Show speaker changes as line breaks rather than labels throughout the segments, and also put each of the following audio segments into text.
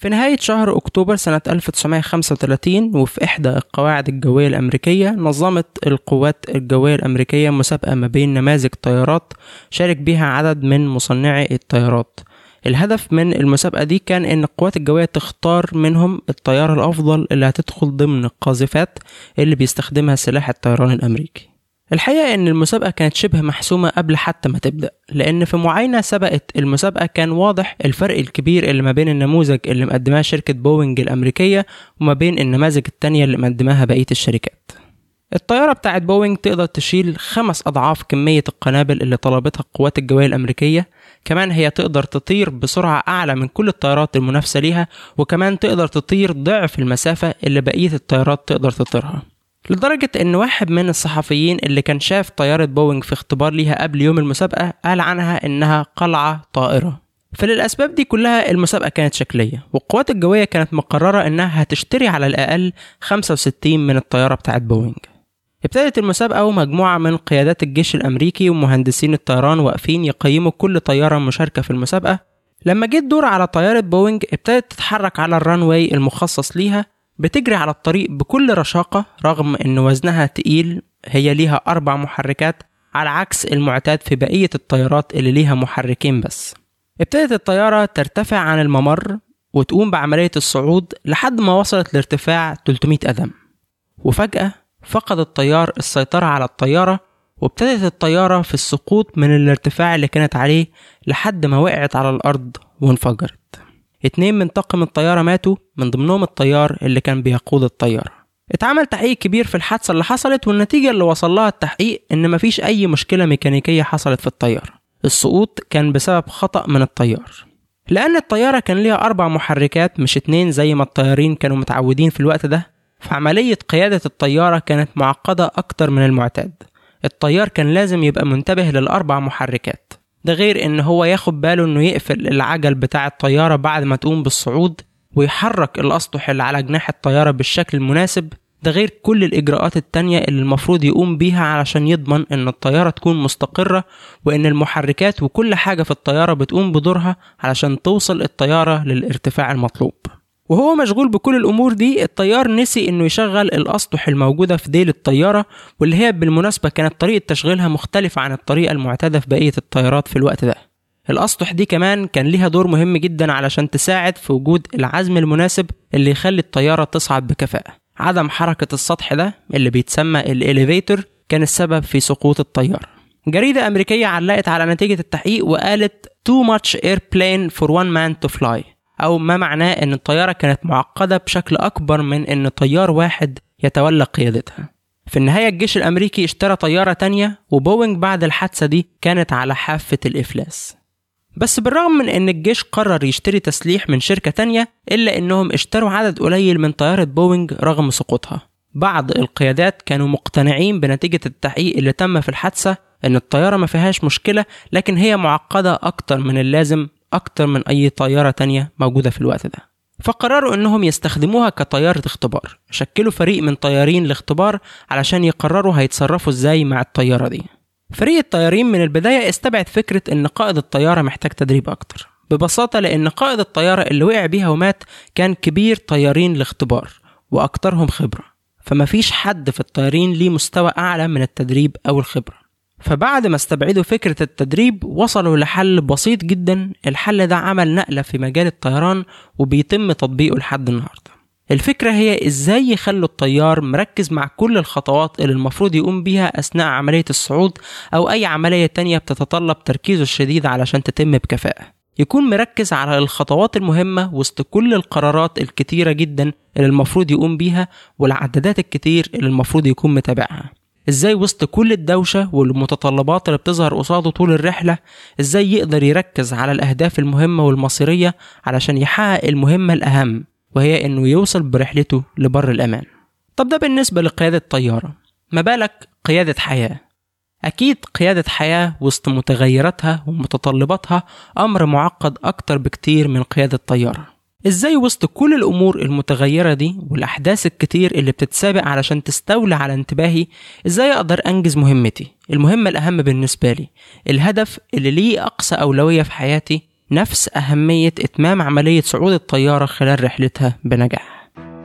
في نهاية شهر أكتوبر سنة 1935 وفي إحدى القواعد الجوية الأمريكية نظمت القوات الجوية الأمريكية مسابقة ما بين نماذج طيارات شارك بها عدد من مصنعي الطيارات الهدف من المسابقة دي كان إن القوات الجوية تختار منهم الطيارة الأفضل اللي هتدخل ضمن القاذفات اللي بيستخدمها سلاح الطيران الأمريكي الحقيقة إن المسابقة كانت شبه محسومة قبل حتى ما تبدأ لأن في معاينة سبقت المسابقة كان واضح الفرق الكبير اللي ما بين النموذج اللي مقدماه شركة بوينج الأمريكية وما بين النماذج التانية اللي مقدماها بقية الشركات الطيارة بتاعت بوينج تقدر تشيل خمس أضعاف كمية القنابل اللي طلبتها القوات الجوية الأمريكية كمان هي تقدر تطير بسرعة أعلى من كل الطيارات المنافسة ليها وكمان تقدر تطير ضعف المسافة اللي بقية الطيارات تقدر تطيرها لدرجة إن واحد من الصحفيين اللي كان شاف طيارة بوينج في اختبار ليها قبل يوم المسابقة قال عنها إنها قلعة طائرة فللأسباب دي كلها المسابقة كانت شكلية والقوات الجوية كانت مقررة إنها هتشتري على الأقل 65 من الطيارة بتاعت بوينج ابتدت المسابقة ومجموعة من قيادات الجيش الأمريكي ومهندسين الطيران واقفين يقيموا كل طيارة مشاركة في المسابقة لما جه الدور على طيارة بوينج ابتدت تتحرك على الرانواي المخصص ليها بتجري على الطريق بكل رشاقة رغم إن وزنها تقيل هي ليها أربع محركات على عكس المعتاد في بقية الطيارات اللي ليها محركين بس ابتدت الطيارة ترتفع عن الممر وتقوم بعملية الصعود لحد ما وصلت لارتفاع 300 قدم وفجأة فقد الطيار السيطرة على الطيارة وابتدت الطيارة في السقوط من الارتفاع اللي كانت عليه لحد ما وقعت على الأرض وانفجرت اتنين من طاقم الطيارة ماتوا من ضمنهم الطيار اللي كان بيقود الطيارة اتعمل تحقيق كبير في الحادثة اللي حصلت والنتيجة اللي وصل لها التحقيق إن مفيش أي مشكلة ميكانيكية حصلت في الطيارة السقوط كان بسبب خطأ من الطيار لأن الطيارة كان ليها أربع محركات مش اتنين زي ما الطيارين كانوا متعودين في الوقت ده فعملية قيادة الطيارة كانت معقدة أكتر من المعتاد الطيار كان لازم يبقى منتبه للأربع محركات ده غير إن هو ياخد باله إنه يقفل العجل بتاع الطيارة بعد ما تقوم بالصعود ويحرك الأسطح اللي على جناح الطيارة بالشكل المناسب ده غير كل الإجراءات التانية اللي المفروض يقوم بيها علشان يضمن إن الطيارة تكون مستقرة وإن المحركات وكل حاجة في الطيارة بتقوم بدورها علشان توصل الطيارة للارتفاع المطلوب وهو مشغول بكل الامور دي الطيار نسي انه يشغل الاسطح الموجوده في ديل الطياره واللي هي بالمناسبه كانت طريقه تشغيلها مختلفه عن الطريقه المعتاده في بقيه الطيارات في الوقت ده الاسطح دي كمان كان ليها دور مهم جدا علشان تساعد في وجود العزم المناسب اللي يخلي الطياره تصعد بكفاءه عدم حركه السطح ده اللي بيتسمى الاليفيتور كان السبب في سقوط الطياره جريدة أمريكية علقت على نتيجة التحقيق وقالت too much airplane for one man to fly أو ما معناه إن الطيارة كانت معقدة بشكل أكبر من إن طيار واحد يتولى قيادتها. في النهاية الجيش الأمريكي اشترى طيارة تانية وبوينج بعد الحادثة دي كانت على حافة الإفلاس. بس بالرغم من إن الجيش قرر يشتري تسليح من شركة تانية إلا إنهم اشتروا عدد قليل من طيارة بوينج رغم سقوطها. بعض القيادات كانوا مقتنعين بنتيجة التحقيق اللي تم في الحادثة إن الطيارة ما فيهاش مشكلة لكن هي معقدة أكتر من اللازم أكتر من أي طيارة تانية موجودة في الوقت ده فقرروا إنهم يستخدموها كطيارة اختبار شكلوا فريق من طيارين الاختبار علشان يقرروا هيتصرفوا إزاي مع الطيارة دي فريق الطيارين من البداية استبعد فكرة إن قائد الطيارة محتاج تدريب أكتر ببساطة لأن قائد الطيارة اللي وقع بيها ومات كان كبير طيارين الاختبار وأكترهم خبرة فمفيش حد في الطيارين ليه مستوى أعلى من التدريب أو الخبرة فبعد ما استبعدوا فكرة التدريب وصلوا لحل بسيط جدا الحل ده عمل نقلة في مجال الطيران وبيتم تطبيقه لحد النهاردة الفكرة هي ازاي يخلوا الطيار مركز مع كل الخطوات اللي المفروض يقوم بيها أثناء عملية الصعود أو أي عملية تانية بتتطلب تركيزه الشديد علشان تتم بكفاءة يكون مركز على الخطوات المهمة وسط كل القرارات الكتيرة جدا اللي المفروض يقوم بيها والعدادات الكتير اللي المفروض يكون متابعها ازاي وسط كل الدوشة والمتطلبات اللي بتظهر قصاده طول الرحلة ازاي يقدر يركز على الأهداف المهمة والمصيرية علشان يحقق المهمة الأهم وهي إنه يوصل برحلته لبر الأمان طب ده بالنسبة لقيادة طيارة ما بالك قيادة حياة أكيد قيادة حياة وسط متغيراتها ومتطلباتها أمر معقد أكتر بكتير من قيادة طيارة ازاي وسط كل الامور المتغيره دي والاحداث الكتير اللي بتتسابق علشان تستولي على انتباهي ازاي اقدر انجز مهمتي المهمه الاهم بالنسبه لي الهدف اللي ليه اقصى اولويه في حياتي نفس أهمية إتمام عملية صعود الطيارة خلال رحلتها بنجاح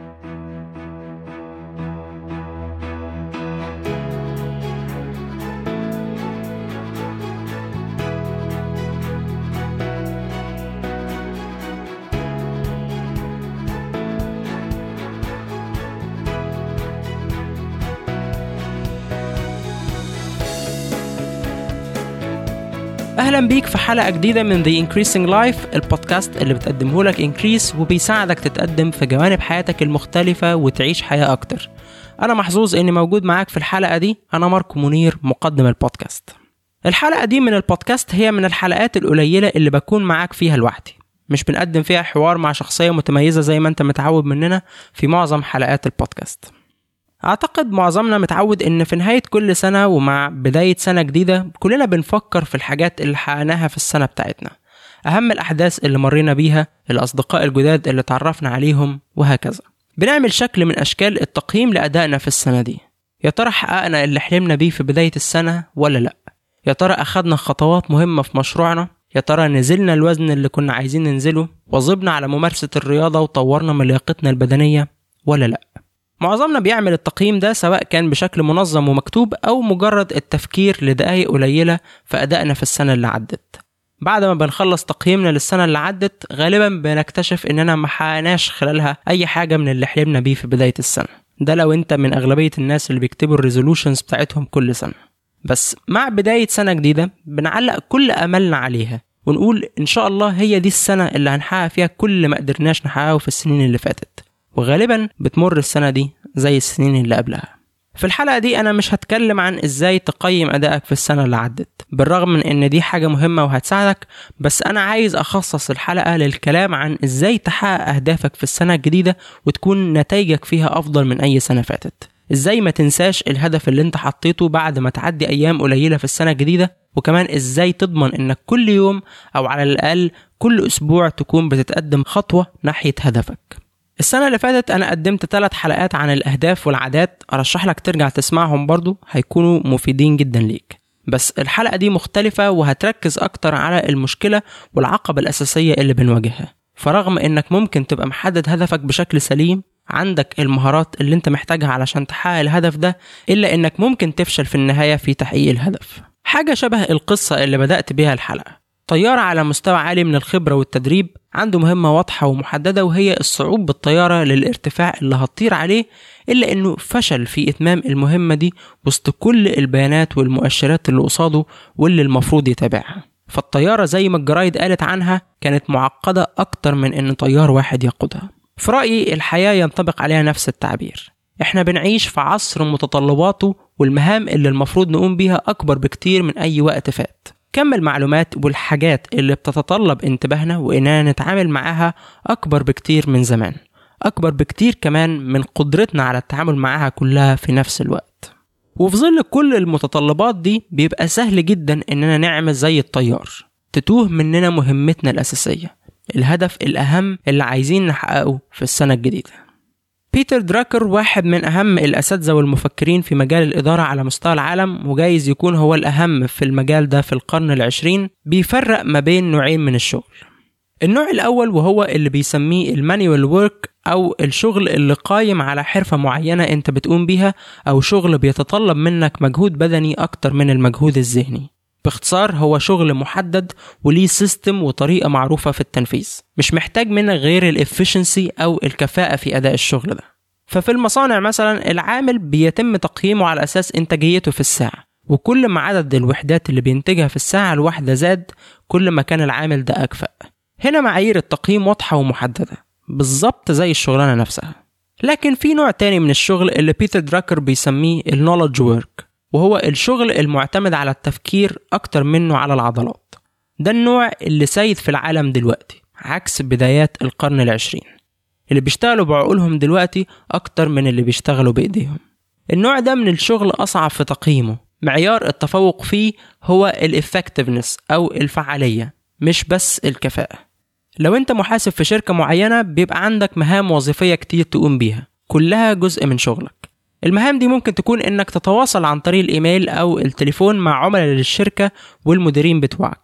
اهلا بيك في حلقه جديده من The Increasing Life البودكاست اللي بتقدمه لك انكريس وبيساعدك تتقدم في جوانب حياتك المختلفه وتعيش حياه اكتر انا محظوظ اني موجود معاك في الحلقه دي انا ماركو منير مقدم البودكاست الحلقه دي من البودكاست هي من الحلقات القليله اللي بكون معاك فيها لوحدي مش بنقدم فيها حوار مع شخصيه متميزه زي ما انت متعود مننا في معظم حلقات البودكاست أعتقد معظمنا متعود إن في نهاية كل سنة ومع بداية سنة جديدة كلنا بنفكر في الحاجات اللي حققناها في السنة بتاعتنا أهم الأحداث اللي مرينا بيها الأصدقاء الجداد اللي تعرفنا عليهم وهكذا بنعمل شكل من أشكال التقييم لأدائنا في السنة دي يا ترى حققنا اللي حلمنا بيه في بداية السنة ولا لأ يا ترى أخدنا خطوات مهمة في مشروعنا يا ترى نزلنا الوزن اللي كنا عايزين ننزله وظبنا على ممارسة الرياضة وطورنا من لياقتنا البدنية ولا لأ معظمنا بيعمل التقييم ده سواء كان بشكل منظم ومكتوب أو مجرد التفكير لدقايق قليلة في أدائنا في السنة اللي عدت بعد ما بنخلص تقييمنا للسنة اللي عدت غالبا بنكتشف إننا ما حققناش خلالها أي حاجة من اللي حلمنا بيه في بداية السنة ده لو أنت من أغلبية الناس اللي بيكتبوا الريزولوشنز بتاعتهم كل سنة بس مع بداية سنة جديدة بنعلق كل أملنا عليها ونقول إن شاء الله هي دي السنة اللي هنحقق فيها كل ما قدرناش نحققه في السنين اللي فاتت وغالبا بتمر السنة دي زي السنين اللي قبلها في الحلقة دي أنا مش هتكلم عن إزاي تقيم أدائك في السنة اللي عدت بالرغم من إن دي حاجة مهمة وهتساعدك بس أنا عايز أخصص الحلقة للكلام عن إزاي تحقق أهدافك في السنة الجديدة وتكون نتائجك فيها أفضل من أي سنة فاتت إزاي ما تنساش الهدف اللي أنت حطيته بعد ما تعدي أيام قليلة في السنة الجديدة وكمان إزاي تضمن إنك كل يوم أو على الأقل كل أسبوع تكون بتتقدم خطوة ناحية هدفك السنة اللي فاتت أنا قدمت ثلاث حلقات عن الأهداف والعادات أرشح لك ترجع تسمعهم برضو هيكونوا مفيدين جدا ليك بس الحلقة دي مختلفة وهتركز أكتر على المشكلة والعقبة الأساسية اللي بنواجهها فرغم إنك ممكن تبقى محدد هدفك بشكل سليم عندك المهارات اللي انت محتاجها علشان تحقق الهدف ده إلا إنك ممكن تفشل في النهاية في تحقيق الهدف حاجة شبه القصة اللي بدأت بيها الحلقة طيار على مستوى عالي من الخبرة والتدريب عنده مهمة واضحة ومحددة وهي الصعود بالطيارة للارتفاع اللي هتطير عليه إلا إنه فشل في إتمام المهمة دي وسط كل البيانات والمؤشرات اللي قصاده واللي المفروض يتابعها فالطيارة زي ما الجرايد قالت عنها كانت معقدة أكتر من إن طيار واحد يقودها في رأيي الحياة ينطبق عليها نفس التعبير احنا بنعيش في عصر متطلباته والمهام اللي المفروض نقوم بيها أكبر بكتير من أي وقت فات كم المعلومات والحاجات اللي بتتطلب انتباهنا وإننا نتعامل معاها أكبر بكتير من زمان أكبر بكتير كمان من قدرتنا على التعامل معاها كلها في نفس الوقت وفي ظل كل المتطلبات دي بيبقى سهل جدا إننا نعمل زي الطيار تتوه مننا مهمتنا الأساسية الهدف الأهم اللي عايزين نحققه في السنة الجديدة بيتر دراكر واحد من أهم الأساتذة والمفكرين في مجال الإدارة على مستوى العالم وجايز يكون هو الأهم في المجال ده في القرن العشرين بيفرق ما بين نوعين من الشغل النوع الأول وهو اللي بيسميه المانيوال ورك أو الشغل اللي قايم على حرفة معينة أنت بتقوم بيها أو شغل بيتطلب منك مجهود بدني أكتر من المجهود الذهني باختصار هو شغل محدد وليه سيستم وطريقة معروفة في التنفيذ مش محتاج منك غير الافشنسي أو الكفاءة في أداء الشغل ده ففي المصانع مثلا العامل بيتم تقييمه على أساس إنتاجيته في الساعة وكل ما عدد الوحدات اللي بينتجها في الساعة الواحدة زاد كل ما كان العامل ده أكفأ هنا معايير التقييم واضحة ومحددة بالظبط زي الشغلانة نفسها لكن في نوع تاني من الشغل اللي بيتر دراكر بيسميه النولج ورك وهو الشغل المعتمد على التفكير أكتر منه على العضلات ده النوع اللي سيد في العالم دلوقتي عكس بدايات القرن العشرين اللي بيشتغلوا بعقولهم دلوقتي أكتر من اللي بيشتغلوا بإيديهم النوع ده من الشغل أصعب في تقييمه معيار التفوق فيه هو الإفكتفنس أو الفعالية مش بس الكفاءة لو انت محاسب في شركة معينة بيبقى عندك مهام وظيفية كتير تقوم بيها كلها جزء من شغلك المهام دي ممكن تكون انك تتواصل عن طريق الايميل او التليفون مع عملاء للشركه والمديرين بتوعك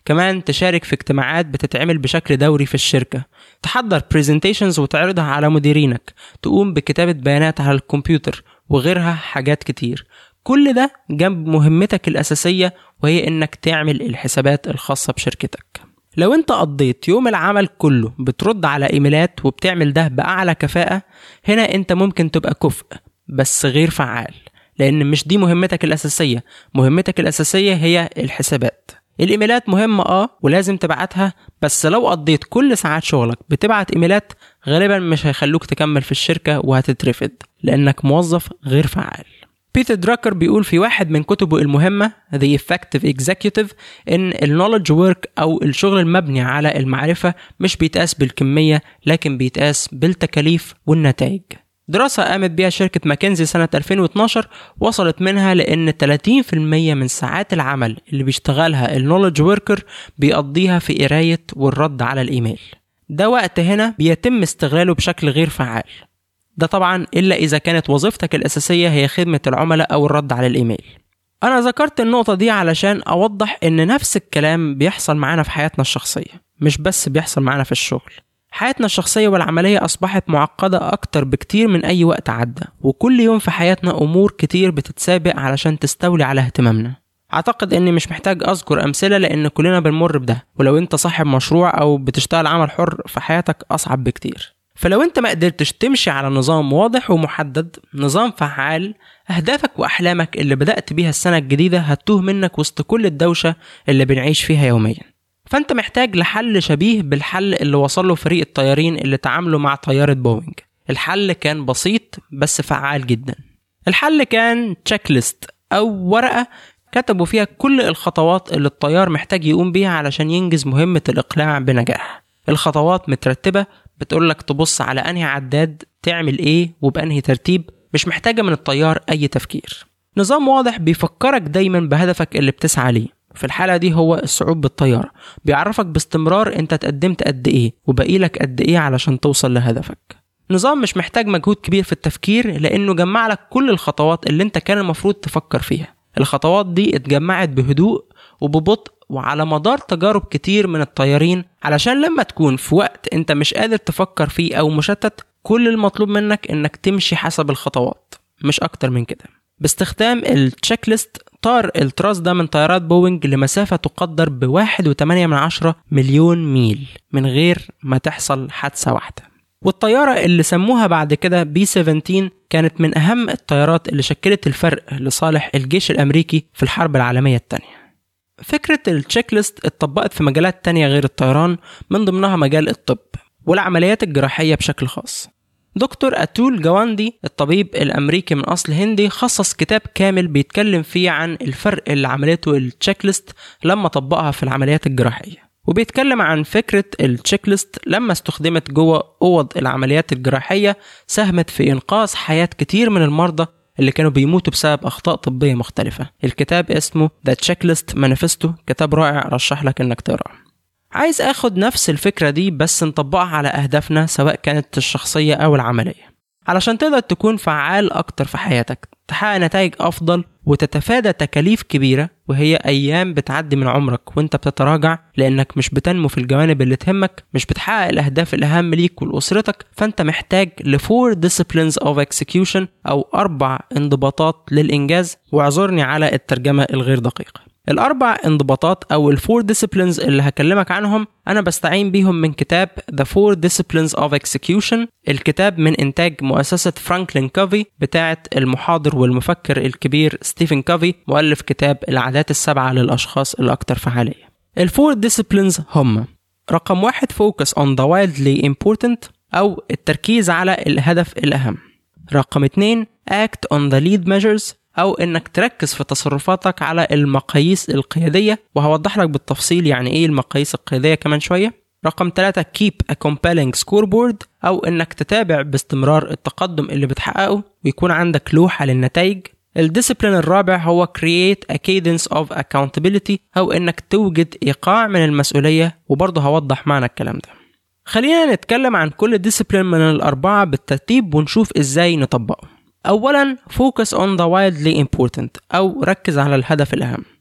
كمان تشارك في اجتماعات بتتعمل بشكل دوري في الشركة تحضر برزنتيشنز وتعرضها على مديرينك تقوم بكتابة بيانات على الكمبيوتر وغيرها حاجات كتير كل ده جنب مهمتك الأساسية وهي إنك تعمل الحسابات الخاصة بشركتك لو انت قضيت يوم العمل كله بترد على ايميلات وبتعمل ده بأعلى كفاءة هنا انت ممكن تبقى كفء بس غير فعال لان مش دي مهمتك الأساسية مهمتك الأساسية هي الحسابات الايميلات مهمة اه ولازم تبعتها بس لو قضيت كل ساعات شغلك بتبعت ايميلات غالبا مش هيخلوك تكمل في الشركة وهتترفد لانك موظف غير فعال بيتر دراكر بيقول في واحد من كتبه المهمة The Effective Executive إن النولج ورك أو الشغل المبني على المعرفة مش بيتقاس بالكمية لكن بيتقاس بالتكاليف والنتائج دراسة قامت بيها شركة ماكنزي سنة 2012 وصلت منها لأن 30% من ساعات العمل اللي بيشتغلها النولج وركر بيقضيها في قراية والرد على الإيميل ده وقت هنا بيتم استغلاله بشكل غير فعال ده طبعا إلا إذا كانت وظيفتك الأساسية هي خدمة العملاء أو الرد على الإيميل أنا ذكرت النقطة دي علشان أوضح إن نفس الكلام بيحصل معانا في حياتنا الشخصية مش بس بيحصل معانا في الشغل حياتنا الشخصية والعملية أصبحت معقدة أكتر بكتير من أي وقت عدى وكل يوم في حياتنا أمور كتير بتتسابق علشان تستولي على اهتمامنا أعتقد إني مش محتاج أذكر أمثلة لأن كلنا بنمر بده ولو أنت صاحب مشروع أو بتشتغل عمل حر في حياتك أصعب بكتير فلو انت ما قدرتش تمشي على نظام واضح ومحدد نظام فعال اهدافك واحلامك اللي بدات بيها السنه الجديده هتوه منك وسط كل الدوشه اللي بنعيش فيها يوميا فانت محتاج لحل شبيه بالحل اللي وصل له فريق الطيارين اللي تعاملوا مع طياره بوينج الحل كان بسيط بس فعال جدا الحل كان تشيك ليست او ورقه كتبوا فيها كل الخطوات اللي الطيار محتاج يقوم بيها علشان ينجز مهمة الإقلاع بنجاح الخطوات مترتبة بتقولك تبص على أنهي عداد تعمل إيه وبأنهي ترتيب مش محتاجة من الطيار أي تفكير نظام واضح بيفكرك دايما بهدفك اللي بتسعى ليه في الحالة دي هو الصعود بالطيارة بيعرفك باستمرار انت تقدمت قد ايه وبقي لك قد ايه علشان توصل لهدفك نظام مش محتاج مجهود كبير في التفكير لانه جمع لك كل الخطوات اللي انت كان المفروض تفكر فيها الخطوات دي اتجمعت بهدوء وببطء وعلى مدار تجارب كتير من الطيارين علشان لما تكون في وقت انت مش قادر تفكر فيه او مشتت كل المطلوب منك انك تمشي حسب الخطوات مش اكتر من كده باستخدام التشيك ليست طار التراس ده من طيارات بوينج لمسافة تقدر بواحد وتمانية من عشرة مليون ميل من غير ما تحصل حادثة واحدة والطيارة اللي سموها بعد كده بي 17 كانت من أهم الطيارات اللي شكلت الفرق لصالح الجيش الأمريكي في الحرب العالمية الثانية فكرة التشيك ليست اتطبقت في مجالات تانية غير الطيران من ضمنها مجال الطب والعمليات الجراحية بشكل خاص دكتور أتول جواندي الطبيب الأمريكي من أصل هندي خصص كتاب كامل بيتكلم فيه عن الفرق اللي عملته التشيك ليست لما طبقها في العمليات الجراحية وبيتكلم عن فكرة التشيك ليست لما استخدمت جوه أوض العمليات الجراحية ساهمت في إنقاذ حياة كتير من المرضى اللي كانوا بيموتوا بسبب أخطاء طبية مختلفة الكتاب اسمه The Checklist Manifesto كتاب رائع أرشح لك إنك تقرأه عايز اخد نفس الفكرة دي بس نطبقها على أهدافنا سواء كانت الشخصية أو العملية علشان تقدر تكون فعال أكتر في حياتك تحقق نتائج أفضل وتتفادى تكاليف كبيرة وهي أيام بتعدي من عمرك وانت بتتراجع لأنك مش بتنمو في الجوانب اللي تهمك مش بتحقق الأهداف الأهم ليك ولأسرتك فانت محتاج لفور disciplines of execution أو أربع انضباطات للإنجاز واعذرني على الترجمة الغير دقيقة الأربع انضباطات أو الفور disciplines اللي هكلمك عنهم أنا بستعين بيهم من كتاب The Four Disciplines of Execution الكتاب من إنتاج مؤسسة فرانكلين كوفي بتاعة المحاضر والمفكر الكبير ستيفن كوفي مؤلف كتاب العادات السبعة للأشخاص الأكثر فعالية الفور disciplines هم رقم واحد focus on the wildly important أو التركيز على الهدف الأهم رقم اتنين act on the lead measures أو إنك تركز في تصرفاتك على المقاييس القيادية وهوضح لك بالتفصيل يعني إيه المقاييس القيادية كمان شوية رقم ثلاثة keep a compelling scoreboard أو إنك تتابع باستمرار التقدم اللي بتحققه ويكون عندك لوحة للنتائج الديسيبلين الرابع هو create a cadence of accountability أو إنك توجد إيقاع من المسؤولية وبرضه هوضح معنى الكلام ده خلينا نتكلم عن كل ديسيبلين من الأربعة بالترتيب ونشوف إزاي نطبقه أولا focus on the wildly important أو ركز على الهدف الأهم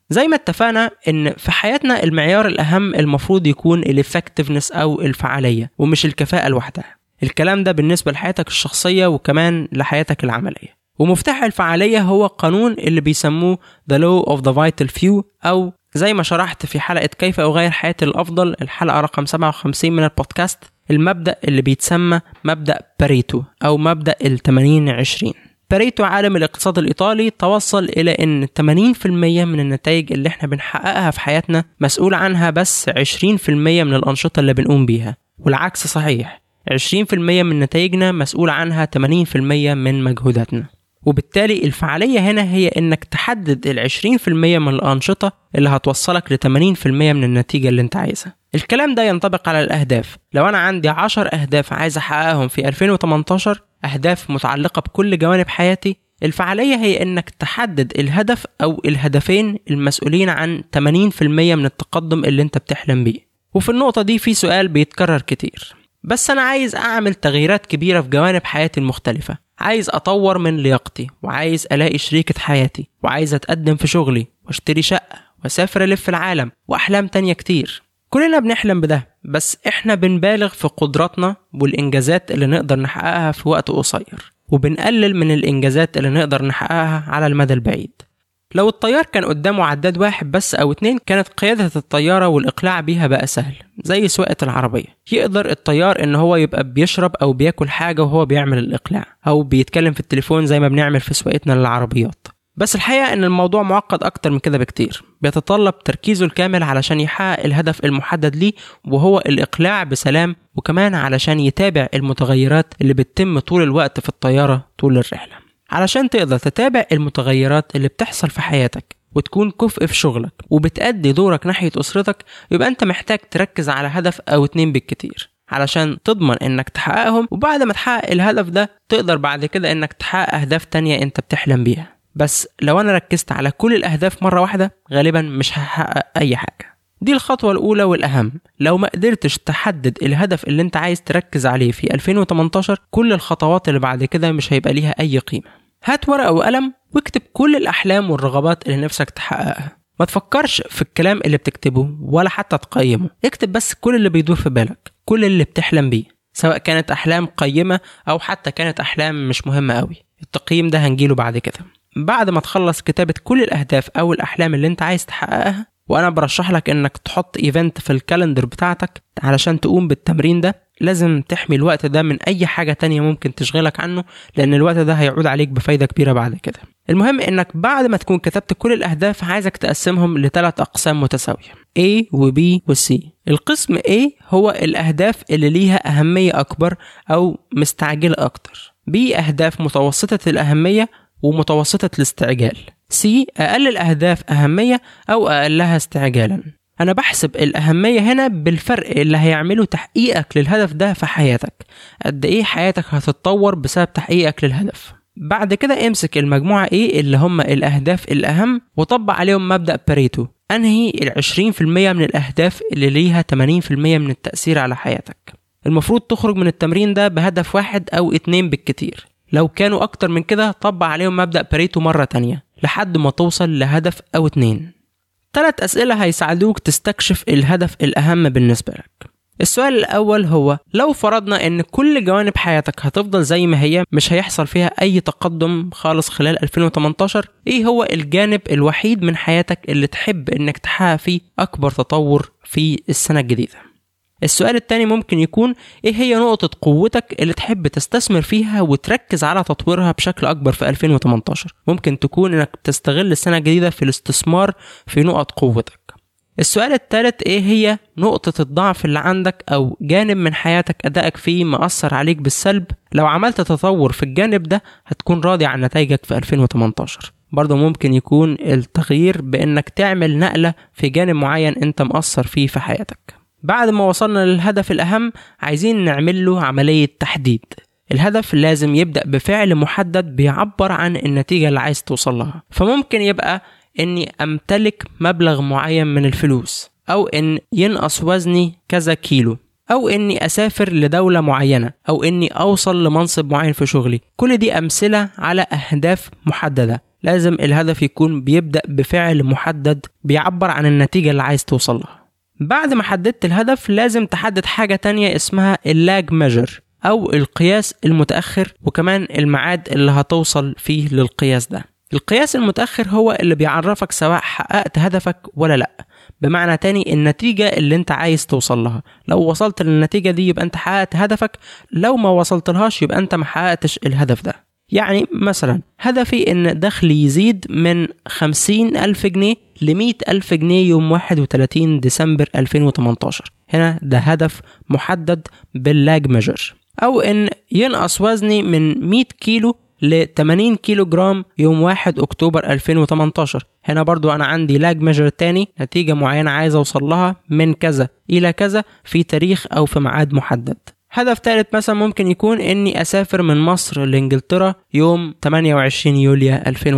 زي ما اتفقنا ان في حياتنا المعيار الاهم المفروض يكون الافكتفنس او الفعاليه ومش الكفاءه لوحدها الكلام ده بالنسبه لحياتك الشخصيه وكمان لحياتك العمليه ومفتاح الفعالية هو قانون اللي بيسموه The Law of the Vital Few أو زي ما شرحت في حلقة كيف أغير حياتي الأفضل الحلقة رقم 57 من البودكاست المبدأ اللي بيتسمى مبدأ باريتو أو مبدأ ال 80 20 باريتو عالم الاقتصاد الإيطالي توصل إلى أن 80% من النتائج اللي احنا بنحققها في حياتنا مسؤول عنها بس 20% من الأنشطة اللي بنقوم بيها والعكس صحيح 20% من نتائجنا مسؤول عنها 80% من مجهوداتنا وبالتالي الفعالية هنا هي إنك تحدد ال 20% من الأنشطة اللي هتوصلك ل 80% من النتيجة اللي أنت عايزها. الكلام ده ينطبق على الأهداف، لو أنا عندي 10 أهداف عايز أحققهم في 2018 أهداف متعلقة بكل جوانب حياتي، الفعالية هي إنك تحدد الهدف أو الهدفين المسؤولين عن 80% من التقدم اللي أنت بتحلم بيه. وفي النقطة دي في سؤال بيتكرر كتير بس أنا عايز أعمل تغييرات كبيرة في جوانب حياتي المختلفة عايز أطور من لياقتي وعايز ألاقي شريكة حياتي وعايز أتقدم في شغلي واشتري شقة وأسافر ألف العالم وأحلام تانية كتير كلنا بنحلم بده بس إحنا بنبالغ في قدراتنا والإنجازات اللي نقدر نحققها في وقت قصير وبنقلل من الإنجازات اللي نقدر نحققها على المدى البعيد لو الطيار كان قدامه عداد واحد بس أو اتنين كانت قيادة الطيارة والإقلاع بيها بقى سهل زي سواقة العربية يقدر الطيار إن هو يبقى بيشرب أو بياكل حاجة وهو بيعمل الإقلاع أو بيتكلم في التليفون زي ما بنعمل في سواقتنا للعربيات بس الحقيقة إن الموضوع معقد أكتر من كده بكتير بيتطلب تركيزه الكامل علشان يحقق الهدف المحدد ليه وهو الإقلاع بسلام وكمان علشان يتابع المتغيرات اللي بتتم طول الوقت في الطيارة طول الرحلة علشان تقدر تتابع المتغيرات اللي بتحصل في حياتك وتكون كفء في شغلك وبتأدي دورك ناحية أسرتك يبقى أنت محتاج تركز على هدف أو اتنين بالكتير علشان تضمن انك تحققهم وبعد ما تحقق الهدف ده تقدر بعد كده انك تحقق اهداف تانية انت بتحلم بيها بس لو انا ركزت على كل الاهداف مرة واحدة غالبا مش هحقق اي حاجة دي الخطوة الأولى والأهم لو ما قدرتش تحدد الهدف اللي انت عايز تركز عليه في 2018 كل الخطوات اللي بعد كده مش هيبقى ليها أي قيمة هات ورقة وقلم واكتب كل الأحلام والرغبات اللي نفسك تحققها ما تفكرش في الكلام اللي بتكتبه ولا حتى تقيمه اكتب بس كل اللي بيدور في بالك كل اللي بتحلم بيه سواء كانت أحلام قيمة أو حتى كانت أحلام مش مهمة قوي التقييم ده هنجيله بعد كده بعد ما تخلص كتابة كل الأهداف أو الأحلام اللي أنت عايز تحققها وأنا برشح لك إنك تحط إيفنت في الكالندر بتاعتك علشان تقوم بالتمرين ده لازم تحمي الوقت ده من اي حاجه تانية ممكن تشغلك عنه لان الوقت ده هيعود عليك بفايده كبيره بعد كده المهم انك بعد ما تكون كتبت كل الاهداف عايزك تقسمهم لثلاث اقسام متساويه A و B و C القسم A هو الاهداف اللي ليها اهميه اكبر او مستعجله اكتر B اهداف متوسطه الاهميه ومتوسطه الاستعجال C اقل الاهداف اهميه او اقلها استعجالا انا بحسب الاهميه هنا بالفرق اللي هيعمله تحقيقك للهدف ده في حياتك قد ايه حياتك هتتطور بسبب تحقيقك للهدف بعد كده امسك المجموعة ايه اللي هم الأهداف الأهم وطبق عليهم مبدأ باريتو أنهي ال 20% من الأهداف اللي ليها 80% من التأثير على حياتك المفروض تخرج من التمرين ده بهدف واحد أو اتنين بالكتير لو كانوا أكتر من كده طبق عليهم مبدأ باريتو مرة تانية لحد ما توصل لهدف أو اتنين ثلاث أسئلة هيساعدوك تستكشف الهدف الأهم بالنسبة لك السؤال الأول هو لو فرضنا إن كل جوانب حياتك هتفضل زي ما هي مش هيحصل فيها أي تقدم خالص خلال 2018 إيه هو الجانب الوحيد من حياتك اللي تحب إنك تحقق فيه أكبر تطور في السنة الجديدة السؤال التاني ممكن يكون ايه هي نقطة قوتك اللي تحب تستثمر فيها وتركز على تطويرها بشكل اكبر في 2018 ممكن تكون انك تستغل السنة الجديدة في الاستثمار في نقط قوتك السؤال الثالث ايه هي نقطة الضعف اللي عندك او جانب من حياتك ادائك فيه مأثر عليك بالسلب لو عملت تطور في الجانب ده هتكون راضي عن نتائجك في 2018 برضه ممكن يكون التغيير بانك تعمل نقلة في جانب معين انت مأثر فيه في حياتك بعد ما وصلنا للهدف الأهم عايزين نعمل له عملية تحديد الهدف لازم يبدأ بفعل محدد بيعبر عن النتيجة اللي عايز توصل لها فممكن يبقى إني أمتلك مبلغ معين من الفلوس أو إن ينقص وزني كذا كيلو أو إني أسافر لدولة معينة أو إني أوصل لمنصب معين في شغلي كل دي أمثلة على أهداف محددة لازم الهدف يكون بيبدأ بفعل محدد بيعبر عن النتيجة اللي عايز توصل لها بعد ما حددت الهدف لازم تحدد حاجة تانية اسمها اللاج ميجر أو القياس المتأخر وكمان الميعاد اللي هتوصل فيه للقياس ده القياس المتأخر هو اللي بيعرفك سواء حققت هدفك ولا لأ بمعنى تاني النتيجة اللي انت عايز توصل لها لو وصلت للنتيجة دي يبقى انت حققت هدفك لو ما وصلت لهاش يبقى انت ما حققتش الهدف ده يعني مثلا هدفي ان دخلي يزيد من خمسين ألف جنيه لمية ألف جنيه يوم 31 ديسمبر 2018 هنا ده هدف محدد باللاج ميجر أو إن ينقص وزني من 100 كيلو ل 80 كيلو جرام يوم 1 أكتوبر 2018 هنا برضو أنا عندي لاج ميجر تاني نتيجة معينة عايز أوصل لها من كذا إلى كذا في تاريخ أو في ميعاد محدد هدف ثالث مثلا ممكن يكون اني اسافر من مصر لانجلترا يوم 28 يوليو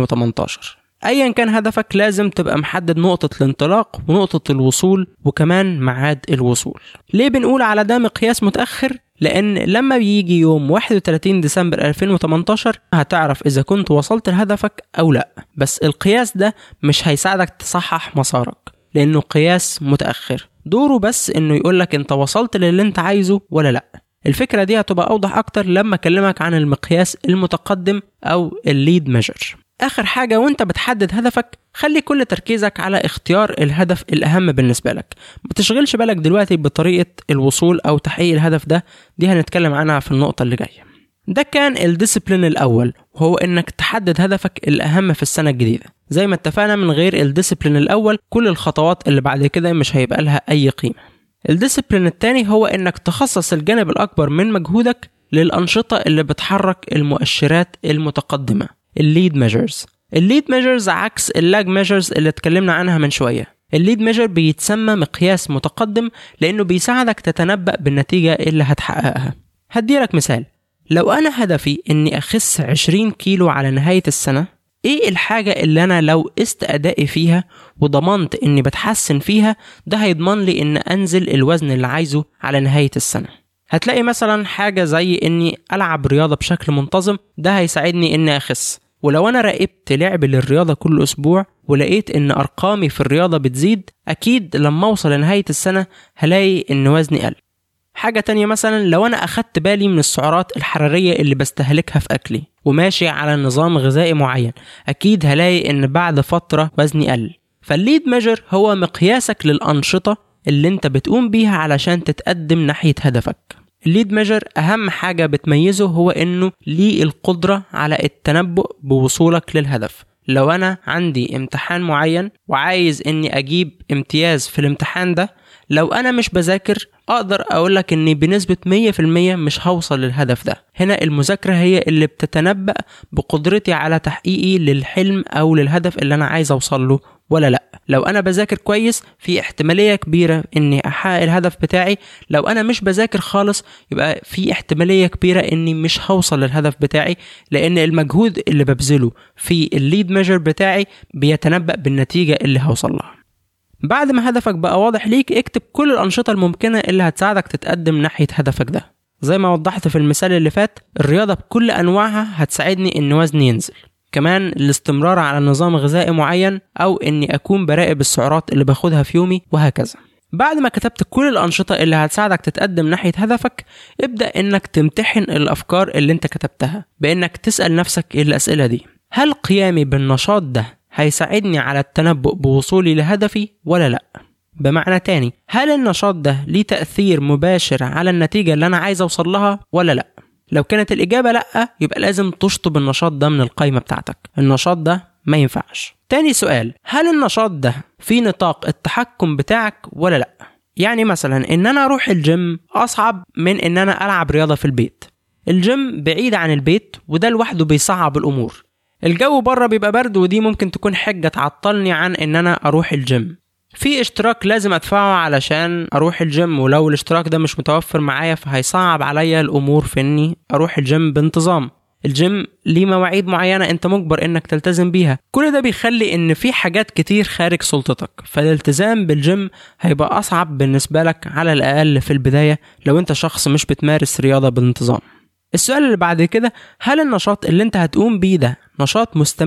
2018 ايا كان هدفك لازم تبقى محدد نقطة الانطلاق ونقطة الوصول وكمان ميعاد الوصول ليه بنقول على ده مقياس متأخر لان لما بيجي يوم 31 ديسمبر 2018 هتعرف اذا كنت وصلت لهدفك او لا بس القياس ده مش هيساعدك تصحح مسارك لانه قياس متأخر دوره بس انه يقولك انت وصلت للي انت عايزه ولا لا الفكرة دي هتبقى أوضح أكتر لما أكلمك عن المقياس المتقدم أو الليد ميجر آخر حاجة وأنت بتحدد هدفك خلي كل تركيزك على اختيار الهدف الأهم بالنسبة لك ما تشغلش بالك دلوقتي بطريقة الوصول أو تحقيق الهدف ده دي هنتكلم عنها في النقطة اللي جاية ده كان الديسيبلين الأول وهو إنك تحدد هدفك الأهم في السنة الجديدة زي ما اتفقنا من غير الديسيبلين الأول كل الخطوات اللي بعد كده مش هيبقى لها أي قيمة الديسيبلين التاني هو انك تخصص الجانب الاكبر من مجهودك للانشطه اللي بتحرك المؤشرات المتقدمه الليد ميجرز الليد ميجرز عكس اللاج ميجرز اللي اتكلمنا عنها من شويه الليد ميجر بيتسمى مقياس متقدم لانه بيساعدك تتنبأ بالنتيجه اللي هتحققها هديلك مثال لو انا هدفي اني اخس 20 كيلو على نهايه السنه ايه الحاجة اللي انا لو قست ادائي فيها وضمنت اني بتحسن فيها ده هيضمن لي ان انزل الوزن اللي عايزه على نهاية السنة هتلاقي مثلا حاجة زي اني العب رياضة بشكل منتظم ده هيساعدني اني اخس ولو انا راقبت لعب للرياضة كل اسبوع ولقيت ان ارقامي في الرياضة بتزيد اكيد لما اوصل لنهاية السنة هلاقي ان وزني قل حاجة تانية مثلا لو أنا أخدت بالي من السعرات الحرارية اللي بستهلكها في أكلي وماشي على نظام غذائي معين أكيد هلاقي إن بعد فترة وزني قل فالليد ميجر هو مقياسك للأنشطة اللي أنت بتقوم بيها علشان تتقدم ناحية هدفك الليد ميجر أهم حاجة بتميزه هو إنه ليه القدرة على التنبؤ بوصولك للهدف لو أنا عندي امتحان معين وعايز إني أجيب امتياز في الامتحان ده لو أنا مش بذاكر اقدر اقول لك اني بنسبة 100% مش هوصل للهدف ده هنا المذاكرة هي اللي بتتنبأ بقدرتي على تحقيقي للحلم او للهدف اللي انا عايز اوصل له ولا لا لو انا بذاكر كويس في احتماليه كبيره اني احقق الهدف بتاعي لو انا مش بذاكر خالص يبقى في احتماليه كبيره اني مش هوصل للهدف بتاعي لان المجهود اللي ببذله في الليد ميجر بتاعي بيتنبأ بالنتيجه اللي هوصل لها بعد ما هدفك بقى واضح ليك اكتب كل الأنشطة الممكنة اللي هتساعدك تتقدم ناحية هدفك ده زي ما وضحت في المثال اللي فات الرياضة بكل أنواعها هتساعدني إن وزني ينزل كمان الاستمرار على نظام غذائي معين أو إني أكون براقب السعرات اللي باخدها في يومي وهكذا بعد ما كتبت كل الأنشطة اللي هتساعدك تتقدم ناحية هدفك ابدأ إنك تمتحن الأفكار اللي أنت كتبتها بإنك تسأل نفسك الأسئلة دي هل قيامي بالنشاط ده هيساعدني على التنبؤ بوصولي لهدفي ولا لأ بمعنى تاني هل النشاط ده ليه تأثير مباشر على النتيجة اللي أنا عايز أوصل لها ولا لأ لو كانت الإجابة لأ يبقى لازم تشطب النشاط ده من القايمة بتاعتك النشاط ده ما ينفعش تاني سؤال هل النشاط ده في نطاق التحكم بتاعك ولا لأ يعني مثلا ان انا اروح الجيم اصعب من ان انا العب رياضه في البيت الجيم بعيد عن البيت وده لوحده بيصعب الامور الجو بره بيبقى برد ودي ممكن تكون حجة تعطلني عن ان انا اروح الجيم في اشتراك لازم ادفعه علشان اروح الجيم ولو الاشتراك ده مش متوفر معايا فهيصعب عليا الامور في اني اروح الجيم بانتظام الجيم ليه مواعيد معينة انت مجبر انك تلتزم بيها كل ده بيخلي ان في حاجات كتير خارج سلطتك فالالتزام بالجيم هيبقى اصعب بالنسبة لك على الاقل في البداية لو انت شخص مش بتمارس رياضة بانتظام السؤال اللي بعد كده هل النشاط اللي انت هتقوم بيه ده نشاط مستمر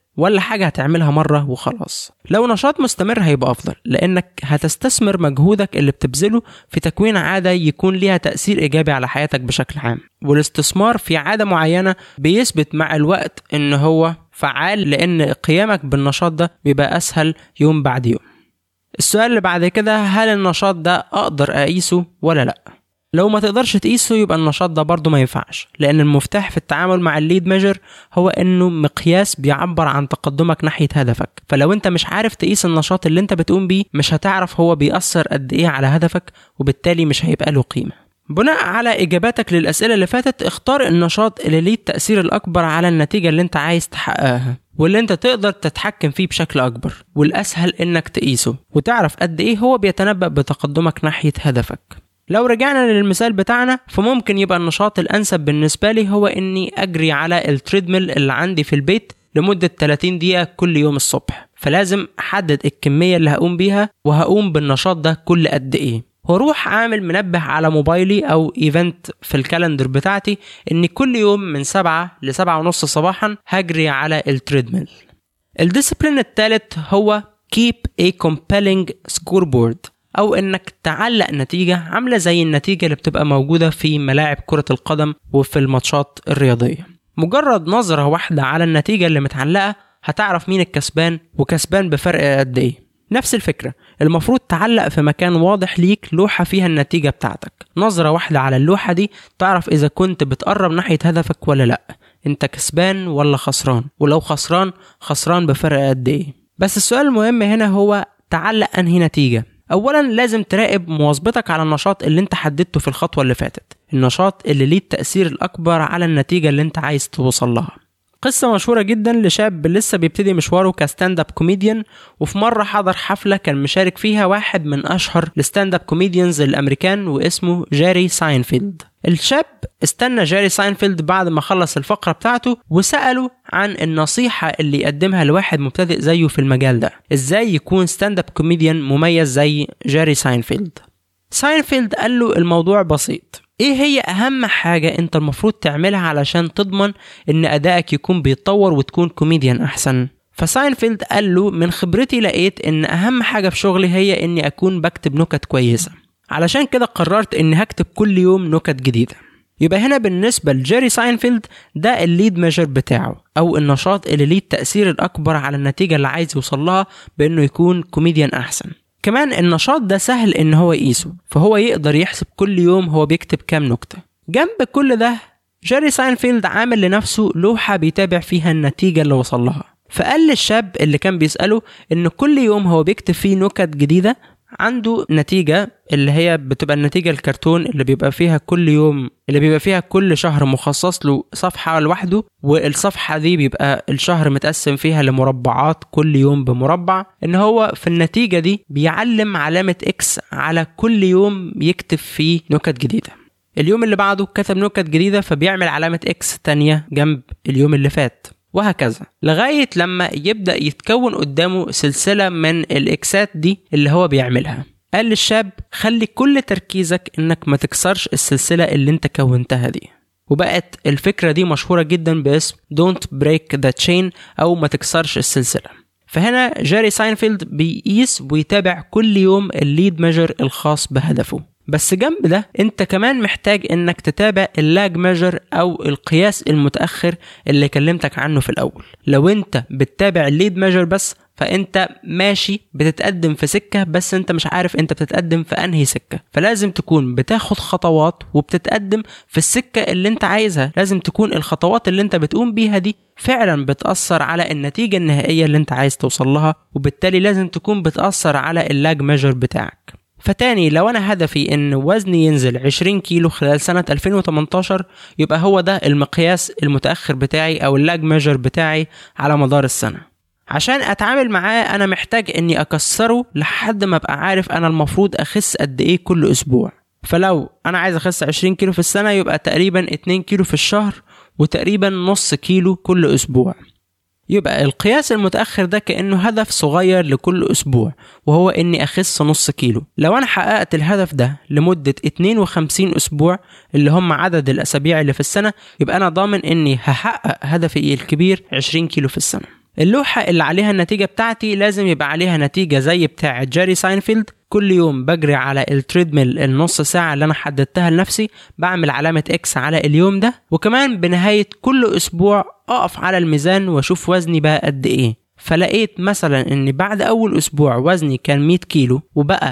ولا حاجة هتعملها مرة وخلاص لو نشاط مستمر هيبقى أفضل لأنك هتستثمر مجهودك اللي بتبذله في تكوين عادة يكون ليها تأثير إيجابي على حياتك بشكل عام والاستثمار في عادة معينة بيثبت مع الوقت إن هو فعال لأن قيامك بالنشاط ده بيبقى أسهل يوم بعد يوم السؤال اللي بعد كده هل النشاط ده أقدر أقيسه ولا لأ؟ لو ما تقدرش تقيسه يبقى النشاط ده برضه ما ينفعش لأن المفتاح في التعامل مع الليد ميجر هو إنه مقياس بيعبر عن تقدمك ناحية هدفك فلو أنت مش عارف تقيس النشاط اللي أنت بتقوم بيه مش هتعرف هو بيأثر قد إيه على هدفك وبالتالي مش هيبقى له قيمة بناء على إجاباتك للأسئلة اللي فاتت اختار النشاط اللي ليه التأثير الأكبر على النتيجة اللي أنت عايز تحققها واللي أنت تقدر تتحكم فيه بشكل أكبر والأسهل إنك تقيسه وتعرف قد إيه هو بيتنبأ بتقدمك ناحية هدفك لو رجعنا للمثال بتاعنا فممكن يبقى النشاط الأنسب بالنسبة لي هو إني أجري على التريدميل اللي عندي في البيت لمدة 30 دقيقة كل يوم الصبح فلازم أحدد الكمية اللي هقوم بيها وهقوم بالنشاط ده كل قد إيه واروح عامل منبه على موبايلي او ايفنت في الكالندر بتاعتي ان كل يوم من سبعة لسبعة ونص صباحا هجري على التريدميل الديسيبلين الثالث هو keep a compelling scoreboard او انك تعلق نتيجه عامله زي النتيجه اللي بتبقى موجوده في ملاعب كره القدم وفي الماتشات الرياضيه مجرد نظره واحده على النتيجه اللي متعلقه هتعرف مين الكسبان وكسبان بفرق قد ايه نفس الفكرة المفروض تعلق في مكان واضح ليك لوحة فيها النتيجة بتاعتك نظرة واحدة على اللوحة دي تعرف إذا كنت بتقرب ناحية هدفك ولا لأ أنت كسبان ولا خسران ولو خسران خسران بفرق قد إيه بس السؤال المهم هنا هو تعلق أنهي نتيجة اولا لازم تراقب مواظبتك على النشاط اللي انت حددته في الخطوه اللي فاتت النشاط اللي ليه التاثير الاكبر على النتيجه اللي انت عايز توصل لها قصة مشهورة جدا لشاب لسه بيبتدي مشواره كستاند اب كوميديان وفي مرة حضر حفلة كان مشارك فيها واحد من أشهر الستاند اب كوميديانز الأمريكان واسمه جاري ساينفيلد الشاب استنى جاري ساينفيلد بعد ما خلص الفقرة بتاعته وسأله عن النصيحة اللي يقدمها لواحد مبتدئ زيه في المجال ده ازاي يكون ستاند اب كوميديان مميز زي جاري ساينفيلد ساينفيلد قال له الموضوع بسيط ايه هي اهم حاجة انت المفروض تعملها علشان تضمن ان ادائك يكون بيتطور وتكون كوميديان احسن فساينفيلد قال له من خبرتي لقيت ان اهم حاجة في شغلي هي اني اكون بكتب نكت كويسة علشان كده قررت اني هكتب كل يوم نكت جديدة يبقى هنا بالنسبة لجيري ساينفيلد ده الليد ميجر بتاعه أو النشاط اللي ليه التأثير الأكبر على النتيجة اللي عايز يوصل لها بإنه يكون كوميديان أحسن كمان النشاط ده سهل إن هو يقيسه فهو يقدر يحسب كل يوم هو بيكتب كام نكتة جنب كل ده جيري ساينفيلد عامل لنفسه لوحة بيتابع فيها النتيجة اللي وصل لها فقال للشاب اللي كان بيسأله إن كل يوم هو بيكتب فيه نكت جديدة عنده نتيجة اللي هي بتبقى النتيجة الكرتون اللي بيبقى فيها كل يوم اللي بيبقى فيها كل شهر مخصص له صفحة لوحده والصفحة دي بيبقى الشهر متقسم فيها لمربعات كل يوم بمربع ان هو في النتيجة دي بيعلم علامة اكس على كل يوم يكتب فيه نكت جديدة اليوم اللي بعده كتب نكت جديدة فبيعمل علامة اكس تانية جنب اليوم اللي فات وهكذا لغاية لما يبدأ يتكون قدامه سلسلة من الإكسات دي اللي هو بيعملها قال للشاب خلي كل تركيزك انك ما تكسرش السلسلة اللي انت كونتها دي وبقت الفكرة دي مشهورة جدا باسم Don't Break the Chain أو ما تكسرش السلسلة فهنا جاري ساينفيلد بيقيس ويتابع كل يوم الليد ميجر الخاص بهدفه بس جنب ده انت كمان محتاج انك تتابع اللاج ميجر او القياس المتاخر اللي كلمتك عنه في الاول لو انت بتتابع الليد ميجر بس فانت ماشي بتتقدم في سكه بس انت مش عارف انت بتتقدم في انهي سكه فلازم تكون بتاخد خطوات وبتتقدم في السكه اللي انت عايزها لازم تكون الخطوات اللي انت بتقوم بيها دي فعلا بتاثر على النتيجه النهائيه اللي انت عايز توصل لها وبالتالي لازم تكون بتاثر على اللاج ميجر بتاعك فتاني لو انا هدفي ان وزني ينزل 20 كيلو خلال سنة 2018 يبقى هو ده المقياس المتأخر بتاعي او اللاج ميجر بتاعي على مدار السنة عشان اتعامل معاه انا محتاج اني اكسره لحد ما ابقى عارف انا المفروض اخس قد ايه كل اسبوع فلو انا عايز اخس 20 كيلو في السنة يبقى تقريبا 2 كيلو في الشهر وتقريبا نص كيلو كل اسبوع يبقى القياس المتأخر ده كأنه هدف صغير لكل أسبوع وهو إني أخس نص كيلو لو أنا حققت الهدف ده لمدة 52 أسبوع اللي هم عدد الأسابيع اللي في السنة يبقى أنا ضامن إني هحقق هدفي الكبير 20 كيلو في السنة اللوحة اللي عليها النتيجة بتاعتي لازم يبقى عليها نتيجة زي بتاعة جيري ساينفيلد كل يوم بجري على التريدميل النص ساعة اللي أنا حددتها لنفسي بعمل علامة إكس على اليوم ده وكمان بنهاية كل أسبوع أقف على الميزان وأشوف وزني بقى قد إيه فلقيت مثلا إن بعد أول أسبوع وزني كان 100 كيلو وبقى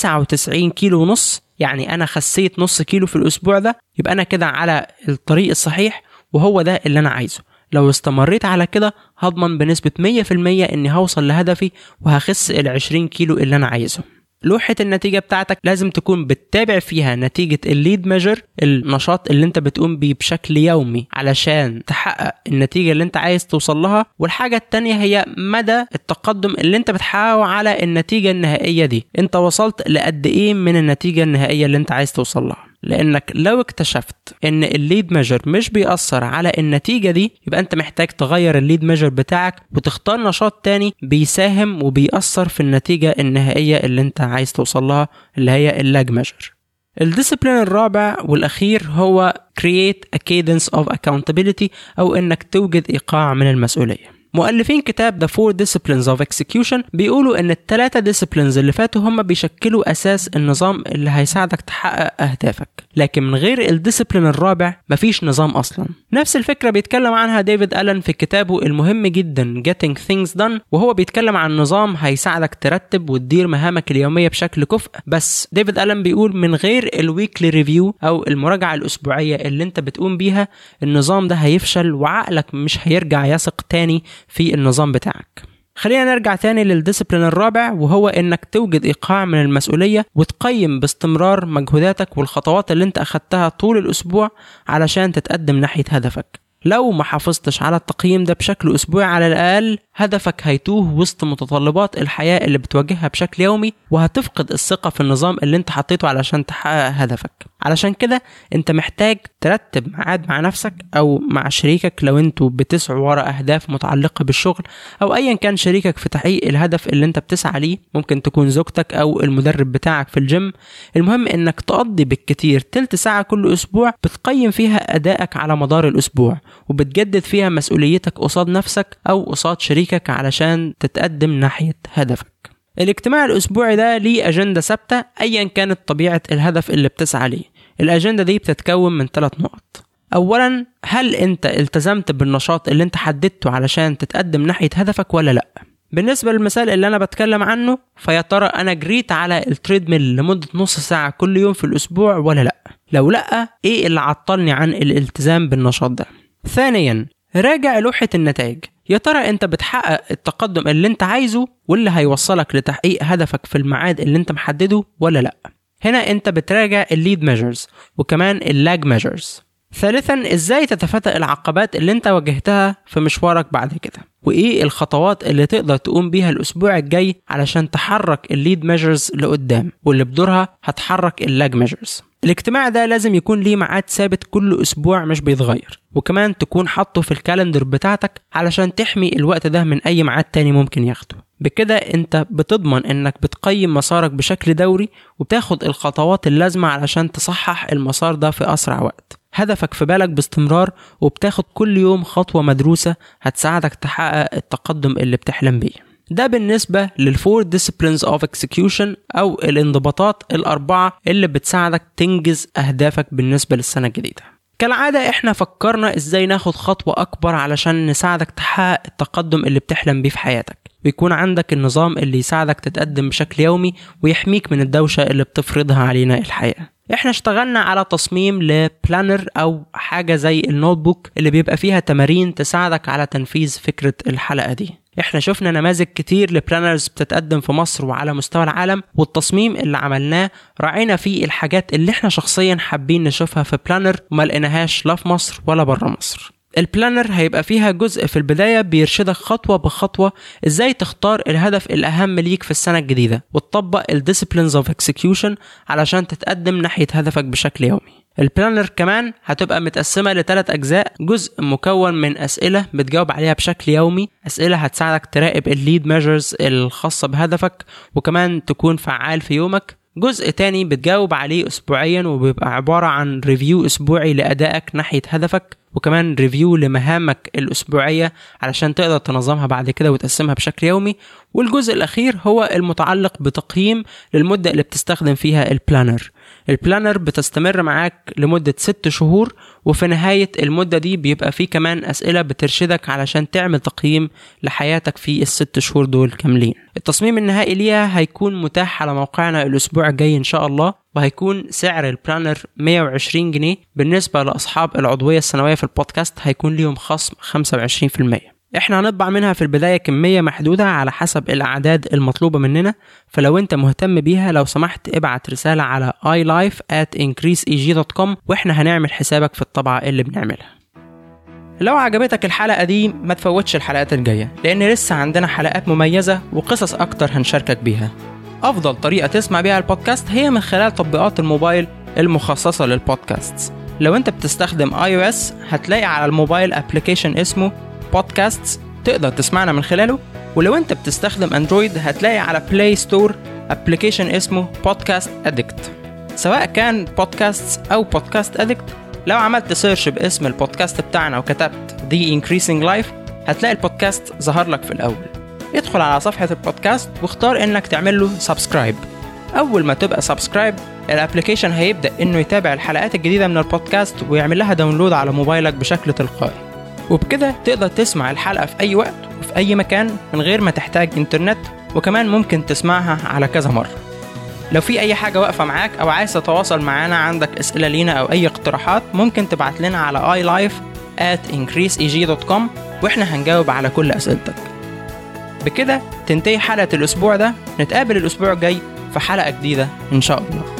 99 كيلو ونص يعني أنا خسيت نص كيلو في الأسبوع ده يبقى أنا كده على الطريق الصحيح وهو ده اللي أنا عايزه لو استمريت على كده هضمن بنسبة 100% إني هوصل لهدفي وهخس ال 20 كيلو اللي أنا عايزهم لوحة النتيجة بتاعتك لازم تكون بتتابع فيها نتيجة الليد ميجر النشاط اللي انت بتقوم بيه بشكل يومي علشان تحقق النتيجة اللي انت عايز توصل لها والحاجة التانية هي مدى التقدم اللي انت بتحققه على النتيجة النهائية دي انت وصلت لقد ايه من النتيجة النهائية اللي انت عايز توصل لها لانك لو اكتشفت ان الليد ميجر مش بيأثر على النتيجة دي يبقى انت محتاج تغير الليد ميجر بتاعك وتختار نشاط تاني بيساهم وبيأثر في النتيجة النهائية اللي انت عايز توصل لها اللي هي اللاج ميجر الديسيبلين الرابع والأخير هو create a cadence of accountability أو إنك توجد إيقاع من المسؤولية مؤلفين كتاب The Four Disciplines of Execution بيقولوا إن التلاتة disciplines اللي فاتوا هم بيشكلوا أساس النظام اللي هيساعدك تحقق أهدافك لكن من غير الديسيبلين الرابع مفيش نظام أصلا نفس الفكرة بيتكلم عنها ديفيد ألن في كتابه المهم جدا Getting Things Done وهو بيتكلم عن نظام هيساعدك ترتب وتدير مهامك اليومية بشكل كفء بس ديفيد ألن بيقول من غير الويكلي ريفيو أو المراجعة الأسبوعية اللي أنت بتقوم بيها النظام ده هيفشل وعقلك مش هيرجع يثق تاني في النظام بتاعك خلينا نرجع تاني للديسبلين الرابع وهو انك توجد ايقاع من المسؤولية وتقيم باستمرار مجهوداتك والخطوات اللي انت اخدتها طول الاسبوع علشان تتقدم ناحية هدفك لو ما حافظتش على التقييم ده بشكل اسبوعي على الاقل هدفك هيتوه وسط متطلبات الحياة اللي بتواجهها بشكل يومي وهتفقد الثقة في النظام اللي انت حطيته علشان تحقق هدفك علشان كده انت محتاج ترتب ميعاد مع نفسك او مع شريكك لو انتوا بتسعوا ورا اهداف متعلقة بالشغل او ايا كان شريكك في تحقيق الهدف اللي انت بتسعى ليه ممكن تكون زوجتك او المدرب بتاعك في الجيم المهم انك تقضي بالكتير تلت ساعة كل اسبوع بتقيم فيها ادائك على مدار الاسبوع وبتجدد فيها مسؤوليتك قصاد نفسك او قصاد شريكك علشان تتقدم ناحية هدفك الاجتماع الأسبوعي ده ليه أجندة ثابتة أيا كانت طبيعة الهدف اللي بتسعى ليه الأجندة دي بتتكون من ثلاث نقط أولا هل أنت التزمت بالنشاط اللي أنت حددته علشان تتقدم ناحية هدفك ولا لأ بالنسبة للمثال اللي أنا بتكلم عنه فيا ترى أنا جريت على التريدميل لمدة نص ساعة كل يوم في الأسبوع ولا لأ لو لأ إيه اللي عطلني عن الالتزام بالنشاط ده ثانيا راجع لوحة النتائج يا ترى انت بتحقق التقدم اللي انت عايزه واللي هيوصلك لتحقيق هدفك في الميعاد اللي انت محدده ولا لا هنا انت بتراجع الليد ميجرز وكمان اللاج ميجرز ثالثا ازاي تتفادى العقبات اللي انت واجهتها في مشوارك بعد كده وايه الخطوات اللي تقدر تقوم بيها الاسبوع الجاي علشان تحرك الليد ميجرز لقدام واللي بدورها هتحرك اللاج ميجرز الاجتماع ده لازم يكون ليه ميعاد ثابت كل اسبوع مش بيتغير وكمان تكون حاطه في الكالندر بتاعتك علشان تحمي الوقت ده من اي ميعاد تاني ممكن ياخده بكده انت بتضمن انك بتقيم مسارك بشكل دوري وبتاخد الخطوات اللازمة علشان تصحح المسار ده في اسرع وقت هدفك في بالك باستمرار وبتاخد كل يوم خطوة مدروسة هتساعدك تحقق التقدم اللي بتحلم بيه ده بالنسبة للفور disciplines of execution أو الانضباطات الأربعة اللي بتساعدك تنجز أهدافك بالنسبة للسنة الجديدة كالعادة احنا فكرنا ازاي ناخد خطوة أكبر علشان نساعدك تحقق التقدم اللي بتحلم بيه في حياتك ويكون عندك النظام اللي يساعدك تتقدم بشكل يومي ويحميك من الدوشة اللي بتفرضها علينا الحياة احنا اشتغلنا على تصميم لبلانر او حاجه زي النوت بوك اللي بيبقى فيها تمارين تساعدك على تنفيذ فكره الحلقه دي احنا شفنا نماذج كتير لبلانرز بتتقدم في مصر وعلى مستوى العالم والتصميم اللي عملناه راعينا فيه الحاجات اللي احنا شخصيا حابين نشوفها في بلانر وما لقيناهاش لا في مصر ولا بره مصر البلانر هيبقى فيها جزء في البداية بيرشدك خطوة بخطوة ازاي تختار الهدف الأهم ليك في السنة الجديدة وتطبق الديسيبلينز اوف اكسكيوشن علشان تتقدم ناحية هدفك بشكل يومي البلانر كمان هتبقى متقسمة لثلاث أجزاء جزء مكون من أسئلة بتجاوب عليها بشكل يومي أسئلة هتساعدك تراقب الليد ميجرز الخاصة بهدفك وكمان تكون فعال في يومك جزء تاني بتجاوب عليه أسبوعيا وبيبقى عبارة عن ريفيو أسبوعي لأدائك ناحية هدفك وكمان ريفيو لمهامك الأسبوعية علشان تقدر تنظمها بعد كده وتقسمها بشكل يومي والجزء الأخير هو المتعلق بتقييم للمدة اللي بتستخدم فيها البلانر البلانر بتستمر معاك لمدة ست شهور وفي نهاية المدة دي بيبقى فيه كمان أسئلة بترشدك علشان تعمل تقييم لحياتك في الست شهور دول كاملين التصميم النهائي ليها هيكون متاح على موقعنا الأسبوع الجاي إن شاء الله وهيكون سعر البلانر 120 جنيه بالنسبة لأصحاب العضوية السنوية في البودكاست هيكون ليهم خصم 25% احنا هنطبع منها في البداية كمية محدودة على حسب الأعداد المطلوبة مننا فلو انت مهتم بيها لو سمحت ابعت رسالة على iLife at increaseeg.com واحنا هنعمل حسابك في الطبعة اللي بنعملها لو عجبتك الحلقة دي ما تفوتش الحلقات الجاية لأن لسه عندنا حلقات مميزة وقصص أكتر هنشاركك بيها أفضل طريقة تسمع بيها البودكاست هي من خلال تطبيقات الموبايل المخصصة للبودكاست لو انت بتستخدم اي او اس هتلاقي على الموبايل ابلكيشن اسمه بودكاست تقدر تسمعنا من خلاله ولو انت بتستخدم اندرويد هتلاقي على بلاي ستور ابلكيشن اسمه بودكاست ادكت سواء كان بودكاست او بودكاست ادكت لو عملت سيرش باسم البودكاست بتاعنا وكتبت The Increasing Life هتلاقي البودكاست ظهر لك في الاول ادخل على صفحة البودكاست واختار انك تعمل له سبسكرايب اول ما تبقى سبسكرايب الابلكيشن هيبدا انه يتابع الحلقات الجديده من البودكاست ويعمل لها داونلود على موبايلك بشكل تلقائي وبكده تقدر تسمع الحلقه في اي وقت وفي اي مكان من غير ما تحتاج انترنت وكمان ممكن تسمعها على كذا مره لو في اي حاجه واقفه معاك او عايز تتواصل معانا عندك اسئله لينا او اي اقتراحات ممكن تبعت لنا على iLife at increaseeg.com واحنا هنجاوب على كل اسئلتك بكده تنتهي حلقه الاسبوع ده نتقابل الاسبوع الجاي في حلقه جديده ان شاء الله